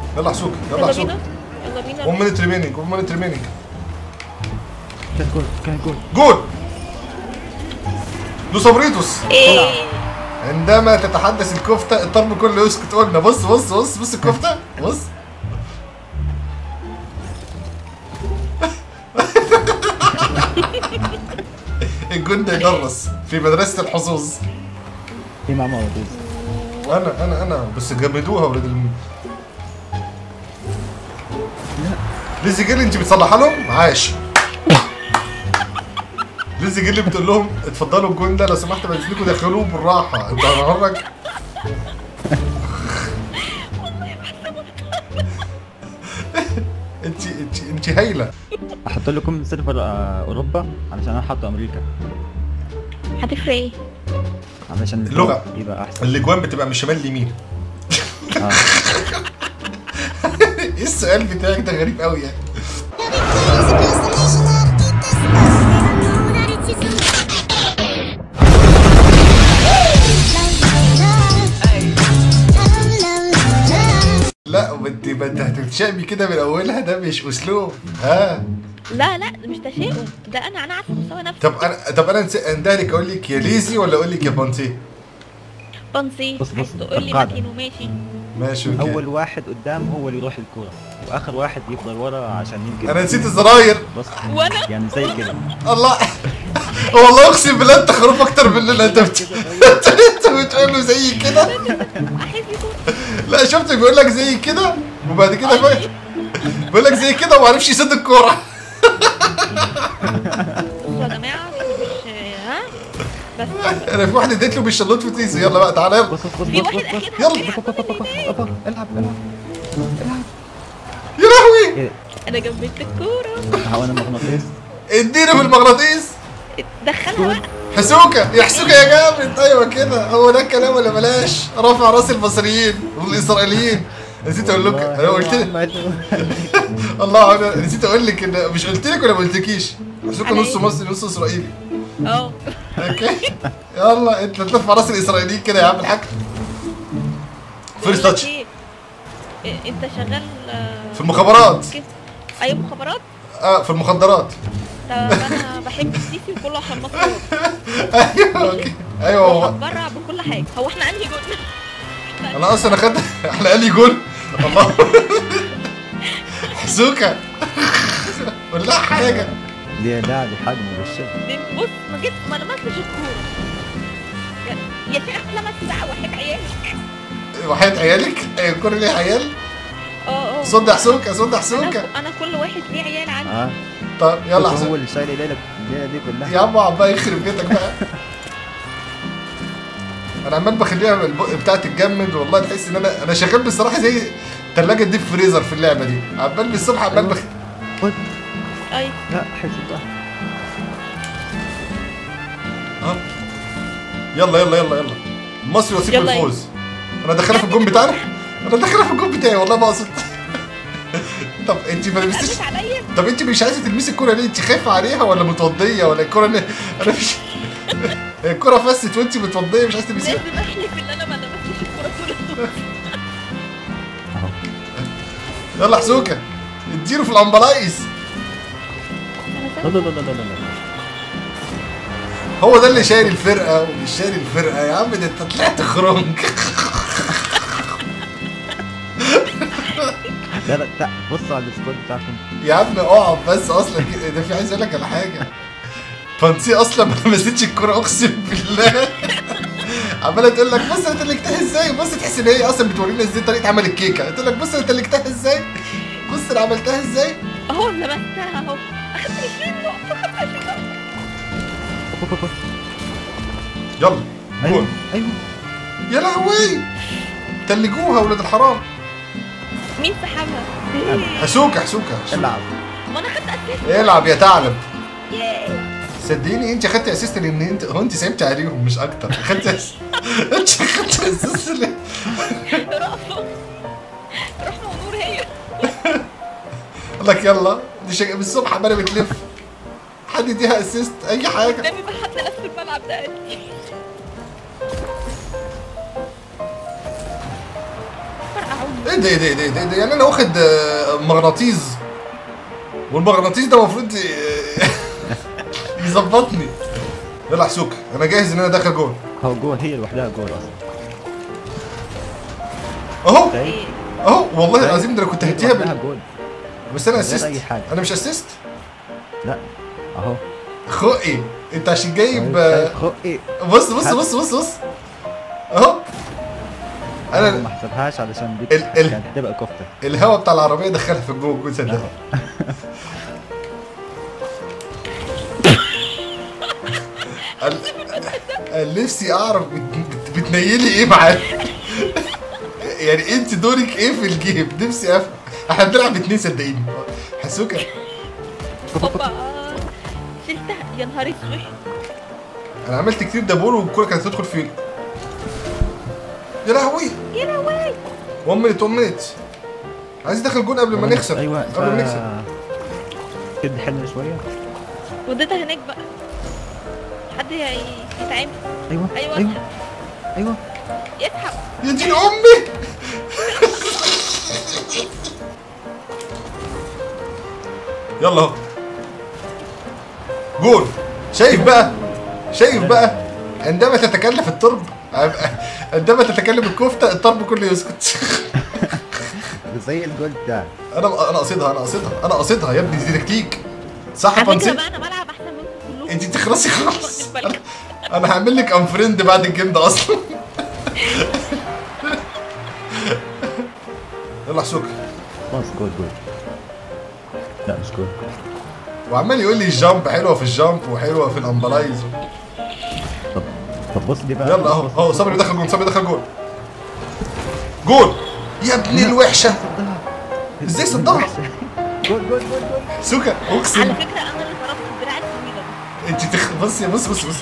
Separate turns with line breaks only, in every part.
يلا حسوك يلا
يلا
حسوك
بينا يلا بينا
1 مينيت ريمينينج 1 مينيت ريمينينج
كان جول كان جول
جول لو صبريتوس
ايه
عندما تتحدث الكفته الطرب كله يسكت قلنا بص بص بص بص الكفته بص الجون ده يدرس في مدرسه الحظوظ
في مع موجود
انا انا انا بس جمدوها ولاد الم... ليزي جيلي انت بتصلحها لهم عاش ليزي جيلي بتقول لهم اتفضلوا الجون ده لو سمحت بعد اذنكم دخلوه بالراحه انت هنهرج انت انت انت هايله
احط لكم سيرفر آه، اوروبا علشان انا حاطه امريكا
هتفرق ايه
علشان
اللغة.
يبقى احسن
الاجوان بتبقى من شمال ليمين
آه.
ايه السؤال بتاعك ده غريب قوي يعني لا وانت ما انت هتتشائمي كده من اولها ده مش اسلوب ها
لا لا ده مش تشاؤم ده انا انا عارفه مستوى نفسي
طب انا طب انا نس- اندهلك اقول لك يا ليزي ولا اقول لك يا بونتي
بنصي
بص-
عايز
بص،
تقول لي
القاعدة.
ماكين وماشي
ماشي اوكي
اول واحد قدام هو اللي يروح الكوره واخر واحد يفضل ورا عشان ينقل
انا نسيت الزراير
بص
وأنا؟
يعني زي كده
الله والله اقسم بالله انت خروف اكتر من اللي انت بت... انت بتقول له زي كده
احب يكون
لا شفت بيقول لك زي كده وبعد كده بقى بيقول لك زي كده وما عرفش يسد الكوره
بصوا يا جماعه مش ها بس
انا في واحد اديت له بالشلوت في تيزي يلا بقى تعالى يلا
بص بص بص
في
بص
واحد
بص
اكيد
يلا.
هيلعب
بص بص بص بص بص العب العب
يا لهوي
إيه،
انا جنبت الكوره
هو انا مغناطيس
اديله بالمغناطيس
دخلها بقى
حسوكة يا حسوكة يا جامد ايوه كده هو ده الكلام ولا بلاش رافع راس المصريين والاسرائيليين نسيت اقول لك انا قلت لك الله انا نسيت اقول لك ان مش قلت لك ولا ما قلتلكيش حسوكة نص مصري نص اسرائيلي
اه
اوكي يلا انت تلف راس الاسرائيليين كده يا عم الحاج فيرست
بقول لك
تاتش
إيه؟ إيه، انت شغال آه،
في المخابرات
كده. اي مخابرات
اه في المخدرات
طب انا بحب السيسي وكله عشان مصر
ايوه اوكي ايوه هو
وهتبرع بكل حاجه هو احنا انهي جزء
انا اصلا اخدت احنا قال لي جول الله حسوكة قول لها حاجة
دي لا دي حاجه مبشره
بص ما جيت ما لمستش الكوره يا- يا شيخ لمس بقى واحد عيالك
وحياة عيالك ايه الكورة ليه عيال
اه اه
صد حسوكة صد حسوكة
انا انا كل واحد ليه عيال عندي
اه
طب يلا
هو
حسوكة
اللي شايل الليله الليله دي كلها
يا عم عمال يخرب بيتك بقى انا عمال بخليها البق بتاعتي تتجمد والله تحس ان انا انا شغال بصراحه زي ثلاجه ديب فريزر في اللعبه دي عمال بالصبح عمال بخ...
خد
اي
لا حسيت واحد
اه يلا يلا يلا يلا المصري وثيق
يلا
بالفوز انا داخلها في الجون بتاعنا انا داخلها في الجون بتاعي والله ما اقصد طب انت ما لبستيش
قلت عليا
طب انت مش عايزه تلمسي الكوره ليه انت خايفه عليها ولا متوضيه ولا الكوره انا انا مش الكوره فست وانت متوضيه مش عايزه تلمسيها
لازم احلف ان انا ما لمستش الكوره طول الوقت.
اهو
يلا حسوكه اديله في الامبلايز
لا لا لا لا لا لا
هو ده اللي شايل الفرقه ومش شايل الفرقه يا عم ده انت طلعت خرنج
لا لا لا بصوا على السكواد بتاعكم
يا عم اقعد بس اصلا كده ده في عايز اقول لك على حاجه فانسي اصلا ما لمستش الكوره اقسم بالله عماله تقول لك بص انا تلكتها ازاي بص تحس ان هي اصلا بتورينا ازاي طريقه عمل الكيكه تقول لك بص انا تلكتها ازاي بص انا عملتها ازاي
اهو لمستها اهو اخدت 20 نقطه اخدت 20 نقطه
أوب، أوب، أوب.
يلا
ايوه
جول
ايوه
يا لهوي تلجوها ولاد الحرام
مين سحبها؟ إيه.
حسوكه حسوكه
العب
ما انا خدت اساس
العب يا ثعلب
ياه
صدقيني انت خدتي اسيست لان انت هو انت سيبتي عليهم مش اكتر خدتي أس... انت خدتي اسيست ليه؟
رأفة رحمة ونور هي
قال لك يلا دي شج... من الصبح عماله بتلف حد يديها اسيست اي حاجه
قدامي بقى حتى نفس الملعب ده قدي فرقعوني
ايه ده ايه ده ايه ده, إيه ده؟ يعني انا واخد آه، مغناطيس والمغناطيس ده المفروض ي- يظبطني يلا حسوك انا جاهز ان انا داخل جول
هو جول هي لوحدها جول اصلا
اهو
شايف؟
ايه
اهو والله العظيم ده انا كنت
هي
هديها
لوحدها
بال...
جول
بس انا
من غير
اسيست
أي حاجة.
انا مش اسيست
لا اهو
خقي انت عشان جايب
شايف؟
آه،
خو ايه
بص بص بص بص بص اهو
انا
انا
ما حسبهاش علشان دي
ال- ال-
كانت تبقى كفته
الهوا بتاع العربيه دخلها في الجو الجول صدقني قال- قال نفسي اعرف بت- بت- بتنيلي ايه معاك يعني انت دورك ايه في الجيم نفسي افهم احنا بنلعب اتنين صدقيني حسوكه
هوبا شلتها يا نهار اسود
انا عملت كتير دبور والكوره كانت تدخل في يا لهوي
يا لهوي
1 مينيت 1 مينيت عايز ادخل جون قبل ما نخسر
ايوه
قبل ما نكسب
كده حلو شويه
وديتها هناك بقى حد ي- يتعامل
ايوه
ايوه
ايوه ايوه
يسحب
يا دين امي يلا اهو جول شايف بقى شايف بقى عندما تتكلف الترب عندما تتكلم الكفته الطرب كله يسكت
زي الجول بتاعك
انا انا قصدها انا قصدها انا قصدها يا ابني دي تكتيك صح يا
على فكره
فانسي
بقى انا بلعب احسن منكم كلكم
انت تخلصي خلاص
واخد بالك؟
انا هعمل لك انفريند بعد الجيم ده اصلا يلا حسوك
خلاص جول جول لا مش جول
وعمال يقول لي الجامب حلوه في الجامب وحلوه في الامبلايز
طب طب بص دي بقى
يلا اهو اهو صبري دخل جول صبري دخل جول جول يا ابن الوحشه ازاي صدها
جول جول جول جول
سوكا
على
اقسم
فكره انا اللي ضربت الدراع الطويله دي.
انت تخ... بص يا بص بص بص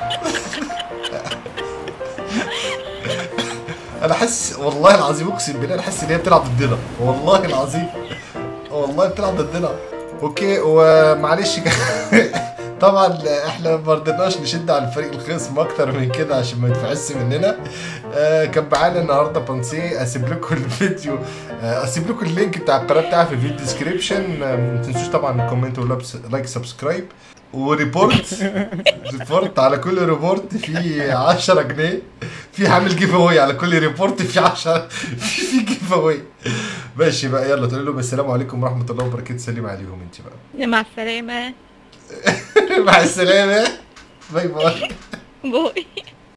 انا حاسس والله العظيم اقسم بالله انا حاسس ان هي بتلعب ضدنا والله العظيم والله بتلعب ضدنا اوكي ومعلش طبعا احنا ما رضيناش نشد على الفريق الخصم اكتر من كده عشان ما يتفعس مننا آه كان معانا النهارده بانسي اسيب لكم الفيديو آه اسيب لكم اللينك بتاع القناه بتاعي في الفيديو ديسكريبشن آه ما تنسوش طبعا كومنت ولايك سبسكرايب وريبورت ريبورت على كل ريبورت في 10 جنيه في عامل جيف اواي على كل ريبورت في 10 في في جيف اواي ماشي بقى يلا تقول لهم السلام عليكم ورحمه الله وبركاته سلم عليهم انت بقى
مع السلامه
مع السلامه باي باي
باي